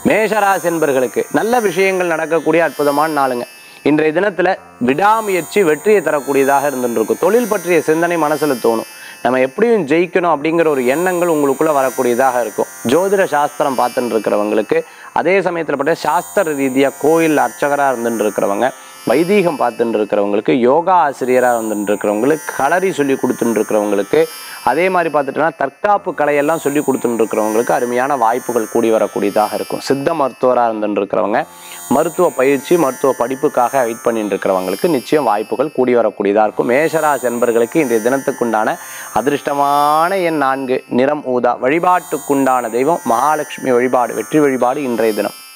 மேஷராசி என்பர்களுக்கு நல்ல விஷயங்கள் நடக்கக்கூடிய அற்புதமான நாளுங்க இன்றைய தினத்துல விடாமுயற்சி வெற்றியை தரக்கூடியதாக இருந்துட்டு இருக்கும் தொழில் பற்றிய சிந்தனை மனசுல தோணும் நம்ம எப்படியும் ஜெயிக்கணும் அப்படிங்கிற ஒரு எண்ணங்கள் உங்களுக்குள்ள வரக்கூடியதாக இருக்கும் ஜோதிட சாஸ்திரம் பார்த்துட்டு இருக்கிறவங்களுக்கு அதே சமயத்தில் பார்த்தா சாஸ்திர ரீதியாக கோயில் அர்ச்சகராக இருந்துட்டு இருக்கிறவங்க வைதீகம் பார்த்துட்டு இருக்கிறவங்களுக்கு யோகா ஆசிரியராக இருந்துட்டு இருக்கிறவங்களுக்கு களரி சொல்லி கொடுத்துட்டு இருக்கிறவங்களுக்கு அதே மாதிரி பார்த்துட்டோன்னா தற்காப்பு கலையெல்லாம் சொல்லி கொடுத்துட்டு இருக்கிறவங்களுக்கு அருமையான வாய்ப்புகள் கூடி வரக்கூடியதாக இருக்கும் சித்த மருத்துவராக இருந்துட்டு இருக்கிறவங்க மருத்துவ பயிற்சி மருத்துவ படிப்புக்காக வெயிட் பண்ணிட்டு இருக்கிறவங்களுக்கு நிச்சயம் வாய்ப்புகள் கூடி வரக்கூடியதாக இருக்கும் மேஷராசி என்பர்களுக்கு இன்றைய தினத்துக்குண்டான அதிர்ஷ்டமான எண் நான்கு நிறம் ஊதா வழிபாட்டுக்குண்டான தெய்வம் மகாலட்சுமி வழிபாடு வெற்றி வழிபாடு இன்றைய தினம்